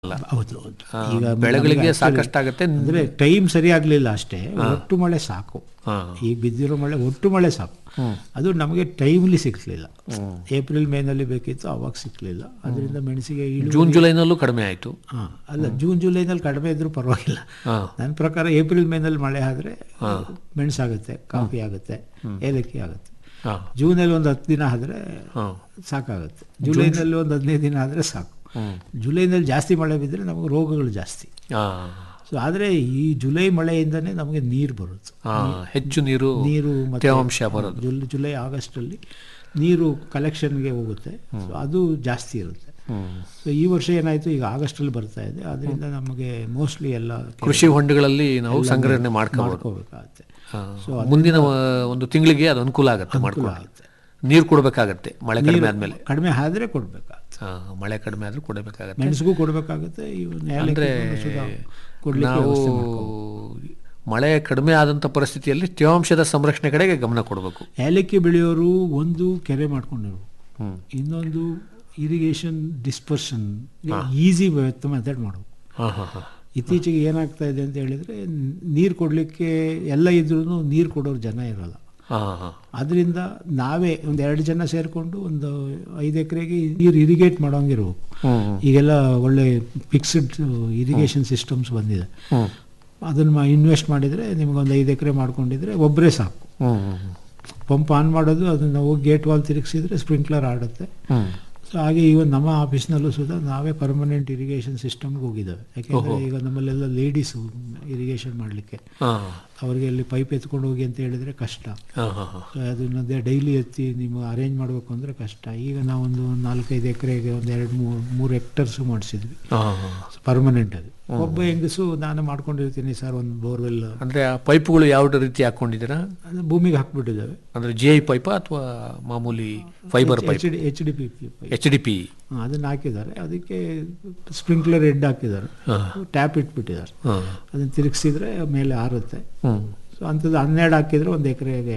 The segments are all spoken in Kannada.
ಅಲ್ಲ ಹೌದು ಹೌದು ಆ, ಈಗ ಬೆಳೆಗಳಿಗೆ ನಮ್ಗೆ actually ಸಾಕಷ್ಟಾಗತ್ತೆ ಅಂದ್ರೆ ಟೈಮ್ ಸರಿ ಆಗ್ಲಿಲ್ಲ ಅಷ್ಟೇ ಒಟ್ಟು ಮಳೆ ಸಾಕು ಹಾ. ಈಗ ಬಿದ್ದಿರೋ ಮಳೆ ಒಟ್ಟು ಮಳೆ ಸಾಕು ಅದು ನಮಗೆ ಟೈಮ್ಲಿ ಸಿಗ್ಲಿಲ್ಲ ಏಪ್ರಿಲ್ ಮೇನಲ್ಲಿ ಬೇಕಿತ್ತು ಅವಾಗ ಸಿಗ್ಲಿಲ್ಲ ಅದರಿಂದ ಮೆಣಸಿಗೆ ಇಳು ಜೂನ್ ಜುಲೈನಲ್ಲೂ ಕಡಿಮೆ ಆಯಿತು ಹಾ ಅಲ್ಲ ಜೂನ್ ಜುಲೈನಲ್ಲಿ ಕಡಿಮೆ ಇದ್ರೂ ಪರವಾಗಿಲ್ಲ ಹಾ. ನನ್ನ ಪ್ರಕಾರ ಏಪ್ರಿಲ್ ಮೇನಲ್ಲಿ ಮಳೆ ಆದ್ರೆ ಮೆಣಸಾಗುತ್ತೆ ಕಾಫಿ ಆಗುತ್ತೆ ಏಲಕ್ಕಿ ಆಗುತ್ತೆ ಹಾಂ ಜೂನಲ್ಲಿ ಒಂದು ಹತ್ತು ದಿನ ಆದ್ರೆ ಹಾಂ ಸಾಕಾಗುತ್ತೆ ಜುಲೈನಲ್ಲಿ ಒಂದು ಹದಿನೈದು ದಿನ ಆದರೆ ಸಾಕು ಜುಲೈನಲ್ಲಿ ಜಾಸ್ತಿ ಮಳೆ ಬಿದ್ದರೆ ನಮಗೆ ರೋಗಗಳು ಜಾಸ್ತಿ ಹಾಂ ಸೊ ಆದರೆ ಈ ಜುಲೈ ಮಳೆಯಿಂದನೇ ನಮಗೆ ನೀರು ಬರುತ್ತೆ ಹಾಂ ಹೆಚ್ಚು ನೀರು ನೀರು ಮತ್ತೆ ತೇವಾಂಶ ಬರೋದು ಜುಲ್ ಜುಲೈ ಆಗಸ್ಟಲ್ಲಿ ನೀರು ಕಲೆಕ್ಷನ್ಗೆ ಹೋಗುತ್ತೆ ಸೊ ಅದು ಜಾಸ್ತಿ ಇರುತ್ತೆ ಹ್ಮ್. ಸೊ ಈ ವರ್ಷ ಏನಾಯಿತು ಈಗ ಆಗಸ್ಟಲ್ಲಿ ಬರ್ತಾ ಇದೆ ಅದರಿಂದ ನಮಗೆ ಮೋಸ್ಟ್ಲಿ ಎಲ್ಲ ಕೃಷಿ ಹೊಂಡಗಳಲ್ಲಿ ನಾವು ಸಂಗ್ರಹಣೆ ಮಾಡ್ಕೋಬಹುದು ಮಾಡ್ಕೋಬೇಕಾಗತ್ತೆ ಮುಂದಿನ ವ- ಒಂದು ತಿಂಗಳಿಗೆ ಅದು ಅನುಕೂಲ ಆಗುತ್ತೆ ಮಾಡ್ಕೊಳ್ಳಿ ಆಗುತ್ತೆ. ನೀರು ಕೊಡಬೇಕಾಗತ್ತೆ ಮಳೆ ಕಡಿಮೆ ಆದ್ಮೇಲೆ ಕಡಿಮೆ ಆದರೆ ಕೊಡಬೇಕಾಗುತ್ತೆ ಹಾ, ಮಳೆ ಕಡಿಮೆ ಆದ್ರೂ ಕೊಡಬೇಕಾಗತ್ತೆ ಮೆಣಸಿಗೂ ಕೊಡಬೇಕಾಗುತ್ತೆ ಇವನ್ನ ಅಂದ್ರೆ ಏಲಕ್ಕಿಗೂ ಸುಧಾ ಕೊಡ್ಲಿಕ್ಕೆ ನಾವು ವ್ಯವಸ್ಥೆ ಮಾಡ್ಕೋಬೇಕು. ಮಳೆ ಕಡಿಮೆ ಆದಂತ ಪರಿಸ್ಥಿತಿಯಲ್ಲಿ ತೇವಾಂಶದ ಸಂರಕ್ಷಣೆ ಕಡೆಗೆ ಗಮನ ಕೊಡಬೇಕು ಏಲಕ್ಕಿ ಬೆಳೆಯೋರು ಒಂದು ಕೆರೆ ಮಾಡ್ಕೊಂಡಿರು ಹ್ಮ್ ಇನ್ನೊಂದು ಇರಿಗೇಷನ್ ಡಿಸ್ಪರ್ಷನ್ ಈಸಿ ಮೆಥಡ್ ಮಾಡಬೇಕು ಹಾ ಹಾ ಹಾ ಇತ್ತೀಚೆಗೆ ಏನಾಗ್ತಾ ಇದೆ ಅಂತ ಹೇಳಿದ್ರೆ ನೀರು ಕೊಡಲಿಕ್ಕೆ ಎಲ್ಲ ಇದ್ರೂ ನೀರು ಕೊಡೋರು ಜನ ಇರಲ್ಲ ಹಾ ಹಾ ಅದರಿಂದ ನಾವೇ ಒಂದು ಎರಡು ಜನ ಸೇರಿಕೊಂಡು ಒಂದು ಐದು ಎಕರೆಗೆ ನೀರು ಇರಿಗೇಟ್ ಮಾಡೋಂಗಿರ್ಬೇಕು ಹ್ಮ್ ಈಗೆಲ್ಲ ಒಳ್ಳೆ ಫಿಕ್ಸ್ಡ್ ಇರಿಗೇಷನ್ ಸಿಸ್ಟಮ್ಸ್ ಬಂದಿದೆ ಹ್ಮ್ ಅದನ್ನು ಇನ್ವೆಸ್ಟ್ ಮಾಡಿದರೆ ನಿಮಗೊಂದು ಐದು ಎಕರೆ ಮಾಡ್ಕೊಂಡಿದ್ರೆ ಒಬ್ಬರೇ ಸಾಕು ಹ್ಮ್ ಹ್ಮ್ ಪಂಪ್ ಆನ್ ಮಾಡೋದು ಅದನ್ನು ಹೋಗಿ ಗೇಟ್ ವಾಲ್ ತಿರುಗಿಸಿದ್ರೆ ಸ್ಪ್ರಿಂಕ್ಲರ್ ಆಡುತ್ತೆ ಹ್ಮ್ ಸೊ ಹಾಗೆ ಈಗ ನಮ್ಮ ಆಫೀಸ್ನಲ್ಲೂ ಸುಧಾ ನಾವೇ ಪರ್ಮನೆಂಟ್ ಇರಿಗೇಷನ್ ಸಿಸ್ಟಮ್ಗೆ ಹೋಗಿದ್ದೇವೆ ಯಾಕೆಂದರೆ ಈಗ ನಮ್ಮಲ್ಲೆಲ್ಲ ಲೇಡೀಸು ಇರಿಗೇಷನ್ ಮಾಡಲಿಕ್ಕೆ ಹಾ ಅವರಿಗೆ ಅಲ್ಲಿ ಪೈಪ್ ಎತ್ಕೊಂಡು ಹೋಗಿ ಅಂತ ಹೇಳಿದರೆ ಕಷ್ಟ ಹಾ ಹಾ ಹಾ ಸೊ ಅದನ್ನದೇ ಡೈಲಿ ಎತ್ತಿ ನೀವು ಅರೇಂಜ್ ಮಾಡಬೇಕು ಅಂದರೆ ಕಷ್ಟ ಈಗ ನಾವೊಂದು ನಾಲ್ಕೈದು ಎಕರೆಗೆ ಒಂದು ಎರಡು ಮೂರು ಮೂರು ಹೆಕ್ಟರ್ಸು ಮಾಡಿಸಿದ್ವಿ ಹಾ ಹಾ ಪರ್ಮನೆಂಟ್ ಅದು ಒಬ್ಬ ಹೆಂಗಸು ನಾನು ಮಾಡ್ಕೊಂಡಿರ್ತೀನಿ ಸರ್ ಒಂದು ಬೋರ್ವೆಲ್ ಅಂದ್ರೆ ಆ ಪೈಪ್ಗಳು ಯಾವ ರೀತಿ ಹಾಕೊಂಡಿದ್ದೀರಾ ಅದು ಭೂಮಿಗೆ ಹಾಕ್ಬಿಟ್ಟಿದ್ದಾವೆ ಅಂದ್ರೆ ಜಿ ಐ ಪೈಪ ಅಥವಾ ಮಾಮೂಲಿ fibre pipe H D H D P P H D P ಅದನ್ನು ಹಾಕಿದ್ದಾರೆ ಅದಕ್ಕೆ ಸ್ಪ್ರಿಂಕ್ಲರ್ ಹೆಡ್ ಹಾಕಿದ್ದಾರೆ ಟ್ಯಾಪ್ ಇಟ್ಬಿಟ್ಟಿದ್ದಾರೆ ಹಾ ಅದನ್ನು ತಿರುಗಿಸಿದ್ರೆ ಮೇಲೆ ಆರುತ್ತೆ ಹ್ಮ್ ಸೊ ಅಂಥದ್ದು ಹನ್ನೆರಡು ಹಾಕಿದ್ರೆ ಒಂದು ಎಕರೆಗೆ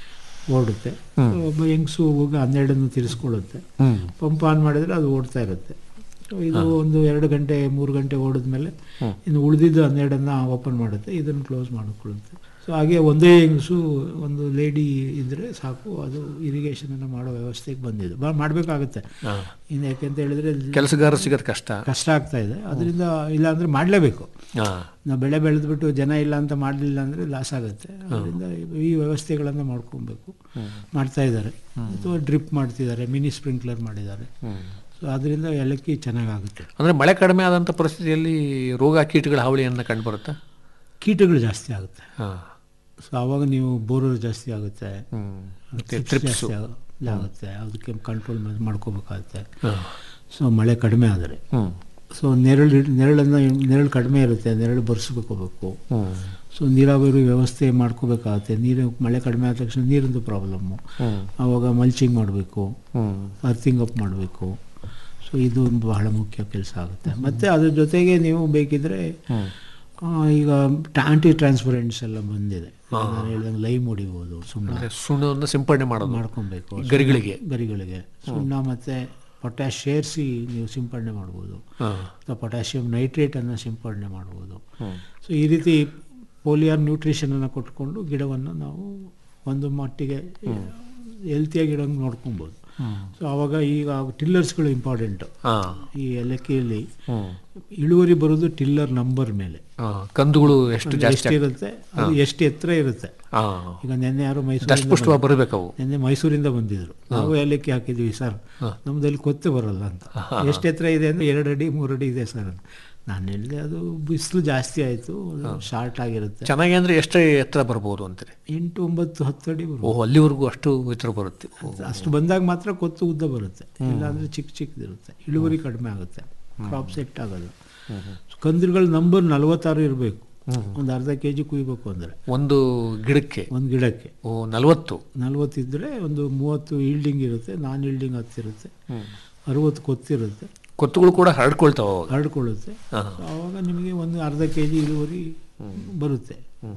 ಓಡುತ್ತೆ So ಒಬ್ಬ ಹೆಂಗಸು ಹೋಗಿ ಹನ್ನೆರಡನ್ನು ತಿರ್ಸ್ಕೊಳ್ಳುತ್ತೆ ಹ್ಮ್ ಪಂಪ್ ಆನ್ ಮಾಡಿದ್ರೆ ಅದು ಓಡ್ತಾ ಇರುತ್ತೆ ಸೊ ಇದು ಒಂದು ಎರಡು ಗಂಟೆ ಮೂರು ಗಂಟೆ ಓಡಿದ್ಮೇಲೆ ಇನ್ನು ಉಳಿದಿದ್ದು ಹನ್ನೆರಡನ್ನ ಓಪನ್ ಮಾಡುತ್ತೆ ಇದನ್ನು ಕ್ಲೋಸ್ ಮಾಡಿಕೊಳ್ಳುತ್ತೆ ಸೊ ಹಾಗೆ ಒಂದೇ ಹೆಂಗಸು ಒಂದು ಲೇಡಿ ಇದ್ದರೆ ಸಾಕು ಅದು ಇರಿಗೇಷನನ್ನು ಮಾಡೋ ವ್ಯವಸ್ಥೆಗೆ ಬಂದಿದೆ ಬಾ ಮಾಡಬೇಕಾಗುತ್ತೆ ಹಾ. ಇನ್ನು ಯಾಕೆಂತ ಹೇಳಿದ್ರೆ ಕೆಲಸಗಾರ ಸಿಗೋದು ಕಷ್ಟ ಕಷ್ಟ ಆಗ್ತಾ ಇದೆ ಅದರಿಂದ ಇಲ್ಲಾಂದರೆ ಮಾಡಲೇಬೇಕು ಹಾ ನಾವು ಬೆಳೆ ಬೆಳೆದ್ಬಿಟ್ಟು ಜನ ಇಲ್ಲ ಅಂತ ಮಾಡಲಿಲ್ಲ ಅಂದರೆ ಲಾಸ್ ಆಗುತ್ತೆ ಅದರಿಂದ ಈ ವ್ಯವಸ್ಥೆಗಳನ್ನು ಮಾಡ್ಕೊಬೇಕು ಮಾಡ್ತಾ ಇದ್ದಾರೆ ಅಥವಾ ಡ್ರಿಪ್ ಮಾಡ್ತಿದ್ದಾರೆ ಮಿನಿ ಸ್ಪ್ರಿಂಕ್ಲರ್ ಮಾಡಿದ್ದಾರೆ ಹ್ಮ್ ಸೊ ಅದರಿಂದ ಏಲಕ್ಕಿ ಚೆನ್ನಾಗಾಗುತ್ತೆ ಅಂದ್ರೆ ಮಳೆ ಕಡಿಮೆ ಆದಂತ ಪರಿಸ್ಥಿತಿಯಲ್ಲಿ ರೋಗ ಕೀಟಗಳ ಹಾವಳಿಯನ್ನ ಕಂಡು ಬರುತ್ತಾ ಕೀಟಗಳು ಜಾಸ್ತಿ ಆಗುತ್ತೆ ಹಾ ಸೊ ಆವಾಗ ನೀವು ಬೋರರ್ ಜಾಸ್ತಿ ಆಗುತ್ತೆ ಹ್ಮ್ ಮತ್ತೆ Ticks ಟ್ರಿಪ್ಸ್ ಜಾಸ್ತಿ ಆಗ- ಆಗುತ್ತೆ ಅದಕ್ಕೆ ಕಂಟ್ರೋಲ್ ಮಾಡ್ಕೋಬೇಕಾಗುತ್ತೆ ಹಾ ಸೊ ಮಳೆ ಕಡಿಮೆ ಆದರೆ ಹ್ಮ್ ಸೊ ನೆರಳು ನೆರಳನ್ನು ನೆರಳು ಕಡಿಮೆ ಇರುತ್ತೆ ನೆರಳು ಬರ್ಸ್ಕೋಬೇಕು ಹ್ಮ್ ಸೊ ನೀರಾವರಿ ವ್ಯವಸ್ಥೆ ಮಾಡ್ಕೋಬೇಕಾಗತ್ತೆ ನೀರು ಮಳೆ ಕಡಿಮೆ ಆದ ತಕ್ಷಣ ನೀರಿಂದು ಪ್ರಾಬ್ಲಮ್ಮು ಹ್ಮ್ ಆವಾಗ ಮಲ್ಚಿಂಗ್ ಮಾಡಬೇಕು ಹ್ಮ್ ಅರ್ಥಿಂಗ್ ಅಪ್ ಮಾಡಬೇಕು ಸೊ ಇದು ಒಂದು ಬಹಳ ಮುಖ್ಯ ಕೆಲಸ ಆಗುತ್ತೆ ಮತ್ತು ಅದ್ರ ಜೊತೆಗೆ ನೀವು ಬೇಕಿದ್ರೆ ಹ್ಮ್ ಆ, ಈಗ ಆಂಟಿ ಟ್ರಾನ್ಸ್ಪರೆಂಟ್ಸ್ ಎಲ್ಲ ಬಂದಿದೆ ನಾನು ಹೇಳ್ದಂಗೆ ಲೈಮ್ ಹೊಡಿಬೋದು ಸುಣ್ಣ ಅಂದ್ರೆ ಸುಣ್ಣವನ್ನು ಸಿಂಪಡಣೆ ಮಾಡೋದು ಮಾಡ್ಕೊಬೇಕು ಗರಿಗಳಿಗೆ ಗರಿಗಳಿಗೆ ಸುಣ್ಣ ಮತ್ತು ಪೊಟ್ಯಾಶ್ ಸೇರಿಸಿ ನೀವು ಸಿಂಪಡಣೆ ಮಾಡ್ಬೋದು ಹಾ ಅಥವಾ ಪೊಟ್ಯಾಷಿಯಂ ನೈಟ್ರೇಟನ್ನು ಸಿಂಪಡಣೆ ಮಾಡ್ಬೋದು ಹ್ಮ್ ಸೊ ಈ ರೀತಿ ಪೋಲಿಯರ್ ನ್ಯೂಟ್ರಿಷನನ್ನು ಕೊಟ್ಕೊಂಡು ಗಿಡವನ್ನು ನಾವು ಒಂದು ಮಟ್ಟಿಗೆ ಹೆಲ್ತಿಯಾಗಿ ಇಡೋಂಗೆ ನೋಡ್ಕೊಬೋದು ಸೊ ಆವಾಗ ಈಗ ಟಿಲ್ಲರ್ಸ್ಗಳು ಇಂಪಾರ್ಟೆಂಟು ಹಾ ಈ ಏಲಕ್ಕಿಯಲ್ಲಿ ಹ್ಮ್ ಇಳುವರಿ ಬರೋದು ಟಿಲ್ಲರ್ ನಂಬರ್ ಮೇಲೆ ಹಾ ಕಂದುಗಳು ಎಷ್ಟು ಜಾಸ್ತಿ ಎಷ್ಟು ಇರುತ್ತೆ ಅದು ಎಷ್ಟು ಎತ್ತರ ಇರುತ್ತೆ ಹಾ ಈಗ ನಿನ್ನೆ ಯಾರು ಮೈಸೂರು ದಷ್ಟಪುಷ್ಟವಾಗಿ ಬರಬೇಕವು ನಿನ್ನೆ ಮೈಸೂರಿಂದ ಬಂದಿದ್ರು ನಾವು ಏಲಕ್ಕಿ ಹಾಕಿದ್ವಿ ಸರ್ ನಮ್ದಲ್ಲಿ ಕೊತ್ತೆ ಬರಲ್ಲ ಅಂತ ಎಷ್ಟು ಎತ್ತರ ಇದೆ ಅಂದರೆ ಎರಡು ಅಡಿ ಮೂರು ಅಡಿ ಇದೆ ಸರ್ ನಾನು ಹೇಳಿದೆ ಅದು ಬಿಸಿಲು ಜಾಸ್ತಿ ಆಯಿತು ಶಾರ್ಟ್ ಆಗಿರುತ್ತೆ ಚೆನ್ನಾಗಿ ಅಂದ್ರೆ ಎಷ್ಟು ಎತ್ತರ ಬರ್ಬೋದು ಅಂತೀರಿ ಎಂಟು ಒಂಬತ್ತು ಹತ್ತು ಅಡಿ ಬರುತ್ತೆ ಓ ಅಲ್ಲಿವರೆಗೂ ಅಷ್ಟು ಎತ್ತರ ಬರುತ್ತೆ ಓ, ಅಷ್ಟು ಬಂದಾಗ ಮಾತ್ರ ಕೊತ್ತು ಉದ್ದ ಬರುತ್ತೆ ಇಲ್ಲಾಂದ್ರೆ ಚಿಕ್ಕ ಚಿಕ್ಕದಿರುತ್ತೆ ಇಳುವರಿ ಕಡಿಮೆ ಆಗುತ್ತೆ ಕ್ರಾಪ್ ಸೆಟ್ ಆಗೋದು ಕಂದಿರುಗಳ ನಂಬರ್ ನಲವತ್ತಾರು ಇರಬೇಕು ಒಂದು ಅರ್ಧ ಕೆ ಜಿ ಕುಯ್ಬೇಕು ಅಂದರೆ ಒಂದು ಗಿಡಕ್ಕೆ ಒಂದು ಗಿಡಕ್ಕೆ ಓ ನಲವತ್ತು ನಲ್ವತ್ತಿದ್ದರೆ ಒಂದು ಮೂವತ್ತು ಈಲ್ಡಿಂಗ್ ಇರುತ್ತೆ ನಾನ್ ಈಲ್ಡಿಂಗ್ ಹತ್ತಿರುತ್ತೆ ಅರುವತ್ತು ಕೊತ್ತಿರುತ್ತೆ ಕೊತ್ತುಗಳು ಕೂಡ ಹರಡ್ಕೊಳ್ತಾವ ಅವಾಗ ಹರಡ್ಕೊಳ್ಳುತ್ತೆ ಹಾ. ಸೊ ಆವಾಗ ನಿಮಗೆ ಒಂದು ಅರ್ಧ ಕೆ ಜಿ ಇಳುವರಿ ಬರುತ್ತೆ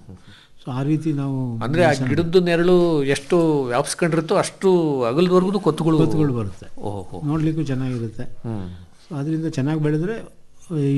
ಸೊ ಆ ರೀತಿ ನಾವು ಅಂದ್ರೆ ಆ ಗಿಡದ್ದು ನೆರಳು ಎಷ್ಟು ವ್ಯಾಪಿಸ್ಕೊಂಡಿರುತ್ತೋ ಅಷ್ಟು ಅಗಲದವರೆಗೂ ಕೊತ್ತುಗಳು ಕೊತ್ತುಗಳು ಬರುತ್ತೆ ಓಹೋ ನೋಡಲಿಕ್ಕೂ ಚೆನ್ನಾಗಿರುತ್ತೆ ಹ್ಮ್ ಸೊ ಅದರಿಂದ ಚೆನ್ನಾಗಿ ಬೆಳೆದ್ರೆ ಈ